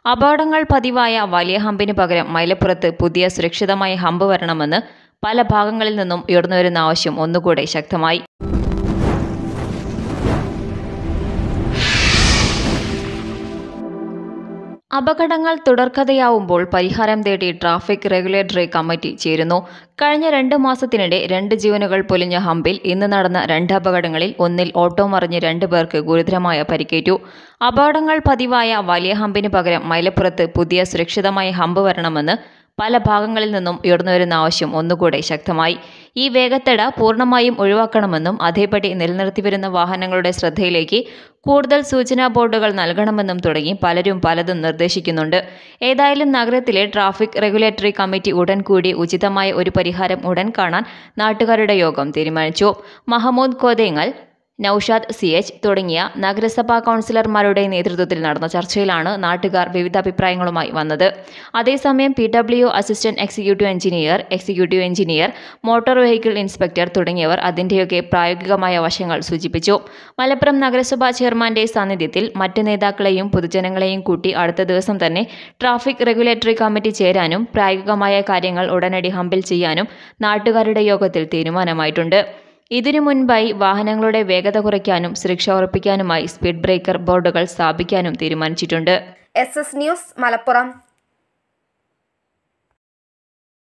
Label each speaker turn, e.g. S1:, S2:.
S1: അപകടങ്ങൾ പതിവായ വലിയ ഹമ്പിന് പകരം മൈലപ്പുറത്ത് പുതിയ സുരക്ഷിതമായ ഹമ്പ് വരണമെന്ന് പല ഭാഗങ്ങളിൽ നിന്നും ഉയർന്നുവരുന്ന ആവശ്യം ഒന്നുകൂടെ ശക്തമായി അപകടങ്ങൾ തുടർക്കഥയാവുമ്പോൾ പരിഹാരം തേടി ട്രാഫിക് റെഗുലേറ്ററി കമ്മിറ്റി ചേരുന്നു കഴിഞ്ഞ രണ്ട് മാസത്തിനിടെ രണ്ട് ജീവനുകൾ പൊലിഞ്ഞ ഹമ്പിൽ ഇന്ന് നടന്ന രണ്ട് അപകടങ്ങളിൽ ഒന്നിൽ ഓട്ടോ മറിഞ്ഞ് രണ്ട് പേർക്ക് ഗുരുതരമായ പരിക്കേറ്റു അപകടങ്ങൾ പതിവായ വലിയ ഹമ്പിന് പകരം മൈലപ്പുറത്ത് പുതിയ സുരക്ഷിതമായ ഹമ്പ് വരണമെന്ന് പല ഭാഗങ്ങളിൽ നിന്നും ഉയർന്നുവരുന്ന ആവശ്യം ഒന്നുകൂടെ ശക്തമായി ഈ വേഗത്തട പൂർണ്ണമായും ഒഴിവാക്കണമെന്നും അതേപടി നിലനിർത്തിവരുന്ന വാഹനങ്ങളുടെ ശ്രദ്ധയിലേക്ക് കൂടുതൽ സൂചനാ ബോർഡുകൾ നൽകണമെന്നും തുടങ്ങി പലരും പലതും നിർദ്ദേശിക്കുന്നുണ്ട് ഏതായാലും നഗരത്തിലെ ട്രാഫിക് റെഗുലേറ്ററി കമ്മിറ്റി ഉടൻ കൂടി ഉചിതമായ ഒരു പരിഹാരം ഉടൻ കാണാൻ നാട്ടുകാരുടെ യോഗം തീരുമാനിച്ചു മഹമ്മൂദ് കോതേങ്ങൽ നൌഷാദ് സി എച്ച് തുടങ്ങിയ നഗരസഭാ കൗൺസിലർമാരുടെ നേതൃത്വത്തിൽ നടന്ന ചർച്ചയിലാണ് നാട്ടുകാർ വിവിധ അഭിപ്രായങ്ങളുമായി വന്നത് അതേസമയം P W assistant executive engineer executive engineer motor vehicle inspector തുടങ്ങിയവർ അതിൻ്റെയൊക്കെ പ്രായോഗികമായ വശങ്ങൾ സൂചിപ്പിച്ചു മലപ്പുറം നഗരസഭാ ചെയർമാന്റെ സാന്നിധ്യത്തിൽ മറ്റ് നേതാക്കളെയും പൊതുജനങ്ങളെയും കൂട്ടി അടുത്ത ദിവസം തന്നെ ട്രാഫിക് റെഗുലേറ്ററി കമ്മിറ്റി ചേരാനും പ്രായോഗികമായ കാര്യങ്ങൾ ഉടനടി ഹമ്പിൽ ചെയ്യാനും നാട്ടുകാരുടെ യോഗത്തിൽ തീരുമാനമായിട്ടുണ്ട് ഇതിനു മുൻപായി വാഹനങ്ങളുടെ വേഗത കുറയ്ക്കാനും സുരക്ഷ ഉറപ്പിക്കാനുമായി സ്പീഡ് ബ്രേക്കർ ബോർഡുകൾ സ്ഥാപിക്കാനും തീരുമാനിച്ചിട്ടുണ്ട്
S2: എസ് എസ് ന്യൂസ് മലപ്പുറം